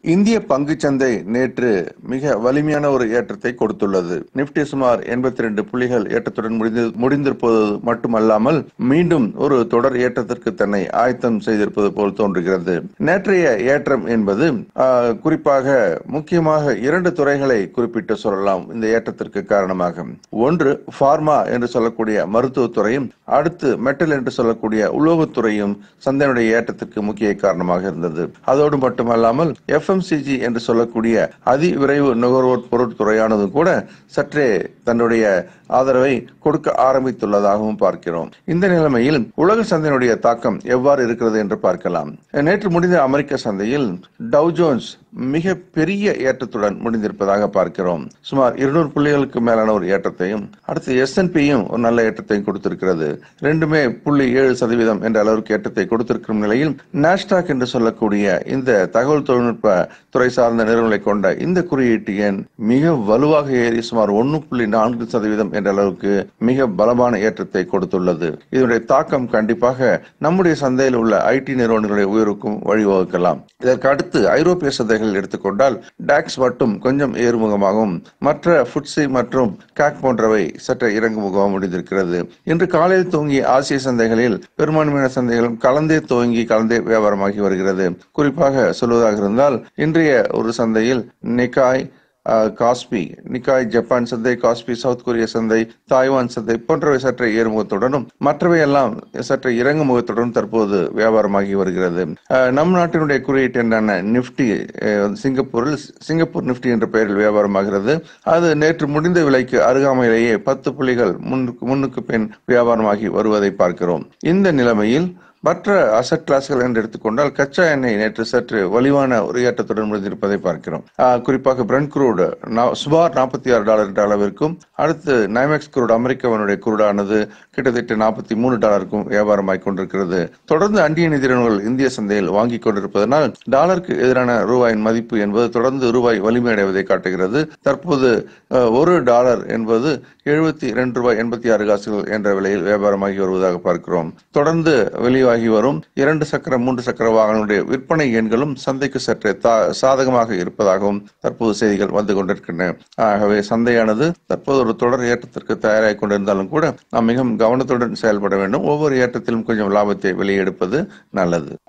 இந்திய பங்குச்சந்தை நேற்று மிக வலிமையான ஒரு ஏற்றத்தை கொடுத்துள்ளது நிப்டி சுமார் எண்பத்தி ரெண்டு புள்ளிகள் ஏற்றத்துடன் முடிந்து முடிந்திருப்பது மட்டுமல்லாமல் மீண்டும் ஒரு தொடர் ஏற்றத்திற்கு தன்னை ஆயத்தம் செய்திருப்பது போல் தோன்றுகிறது நேற்றைய ஏற்றம் என்பது ஆஹ், குறிப்பாக முக்கியமாக இரண்டு துறைகளை குறிப்பிட்டு சொல்லலாம் இந்த ஏற்றத்திற்கு காரணமாக ஒன்று பார்மா என்று சொல்லக்கூடிய மருத்துவத்துறையும் அடுத்து மெட்டல் என்று சொல்லக்கூடிய உலோகத்துறையும் சந்தையினுடைய ஏற்றத்திற்கு முக்கிய காரணமாக இருந்தது அதோடு மட்டுமல்லாமல் எஃப்எம்சிஜி என்று சொல்லக்கூடிய அதிவிரைவு நுகர்வோர் பொருட்துறையானது கூட சற்றே தன்னுடைய ஆதரவை கொடுக்க ஆரம்பித்துள்ளதாகவும் பார்க்கிறோம் இந்த நிலைமையில் உலக சந்தையினுடைய தாக்கம் எவ்வாறு இருக்கிறது என்று பார்க்கலாம் நேற்று முடிந்த அமெரிக்க சந்தையில் டவ் ஜோன்ஸ் மிக பெரிய ஏற்றத்துடன் முடிந்திருப்பதாக பார்க்கிறோம் சுமார் இருநூறு புள்ளிகளுக்கு மேலான ஒரு ஏற்றத்தையும் அடுத்து எஸ்என்பியும் ஒரு நல்ல ஏற்றத்தையும் கொடுத்திருக்கிறது ரெண்டுமே புள்ளி ஏழு சதவீதம் என்ற அளவிற்கு ஏற்றத்தை கொடுத்திருக்கும் நிலையில் நாஸ்டாக் என்று சொல்லக்கூடிய இந்த தகவல் தொழில்நுட்ப துறை சார்ந்த நிறுவனங்களை கொண்ட இந்த குறியீட்டு எண் மிக வலுவாக ஏறி சுமார் ஒன்னு புள்ளி நான்கு சதவீதம் என்ற அளவுக்கு மிக பலமான ஏற்றத்தை கொடுத்துள்ளது இதனுடைய தாக்கம் கண்டிப்பாக நம்முடைய சந்தையில் உள்ள ஐடி நிறுவனங்களுடைய உயர்வுக்கும் வழிவகுக்கலாம் இதற்கு அடுத்து ஐரோப்பிய சந்தைகள் எடுத்துக்கொண்டால் டாக்ஸ் மட்டும் கொஞ்சம் ஏறுமுகமாகவும் மற்ற ஃபுட்சி மற்றும் காக் போன்றவை சற்று இறங்குமுகமாக முடிந்திருக்கிறது இன்று காலையில் துவங்கிய ஆசிய சந்தைகளில் பெரும்பான்மையான சந்தைகளும் கலந்தே துவங்கி கலந்தே வியாபாரமாகி வருகிறது குறிப்பாக சொல்வதாக இருந்தால் இன்றைய ஒரு சந்தையில் நிக்காய் அஹ், காஸ்பி நிக்காய் ஜப்பான் சந்தை காஸ்பி சவுத் கொரிய சந்தை தாய்வான் சந்தை போன்றவை சற்று ஏறுமுகத்துடனும் மற்றவை எல்லாம் சற்று இறங்கு முகத்துடனும் தற்போது வியாபாரமாகி வருகிறது அஹ், நம் நாட்டினுடைய குறியீட்டு என்னான நிப்டி அஹ், சிங்கப்பூரில் சிங்கப்பூர் நிப்டி என்ற பெயரில் வியாபாரமாகிறது அது நேற்று முடிந்த விலைக்கு அருகாமையிலேயே பத்து புள்ளிகள் முன்னுக்கு முன்னுக்கு பின் வியாபாரமாகி வருவதை பார்க்கிறோம் இந்த நிலைமையில் மற்ற அசட் கிளாஸ்கள் என்று எடுத்துக்கொண்டால் கச்சா எண்ணெய் நேற்று சற்று வலிவான ஒரு ஏற்றத்துடன் முடிந்திருப்பதை பார்க்கிறோம் ஆஹ் குறிப்பாக பிரண்ட் குரூடு சுமார் நாற்பத்தி ஆறு டாலர் என்ற அளவிற்கும் அடுத்து நைமேக்ஸ் குரூட் அமெரிக்காவினுடைய குரூடானது கிட்டத்தட்ட நாற்பத்தி மூணு டாலருக்கும் வியாபாரமாய் கொண்டிருக்கிறது தொடர்ந்து அண்டிய நிதிநிறுவனங்கள் இந்திய சந்தையில் வாங்கிக் கொண்டிருப்பதனால் டாலருக்கு எதிரான ரூபாயின் மதிப்பு என்பது தொடர்ந்து ரூபாய் வலிமையடைவதை காட்டுகிறது தற்போது அஹ், ஒரு டாலர் என்பது எழுபத்தி இரண்டு ரூபாய் எண்பத்தி ஆறு காசுகள் என்ற விலையில் வியாபாரமாகி வருவதாக பார்க்கிறோம் தொடர்ந்து வெளியாகி வரும் இரண்டு சக்கர மூன்று சக்கர வாகனங்களுடைய விற்பனை எண்களும் சந்தைக்கு சற்று தா- சாதகமாக இருப்பதாகவும் தற்போது செய்திகள் வந்து கொண்டிருக்கின்றன ஆகவே சந்தையானது தற்போது ஒரு தொடர் ஏற்றத்திற்கு தயாராகி கொண்டிருந்தாலும் கூட நாம் மிகவும் கவனத்துடன் செயல்பட வேண்டும் ஒவ்வொரு ஏற்றத்திலும் கொஞ்சம் லாபத்தை வெளியெடுப்பது நல்லது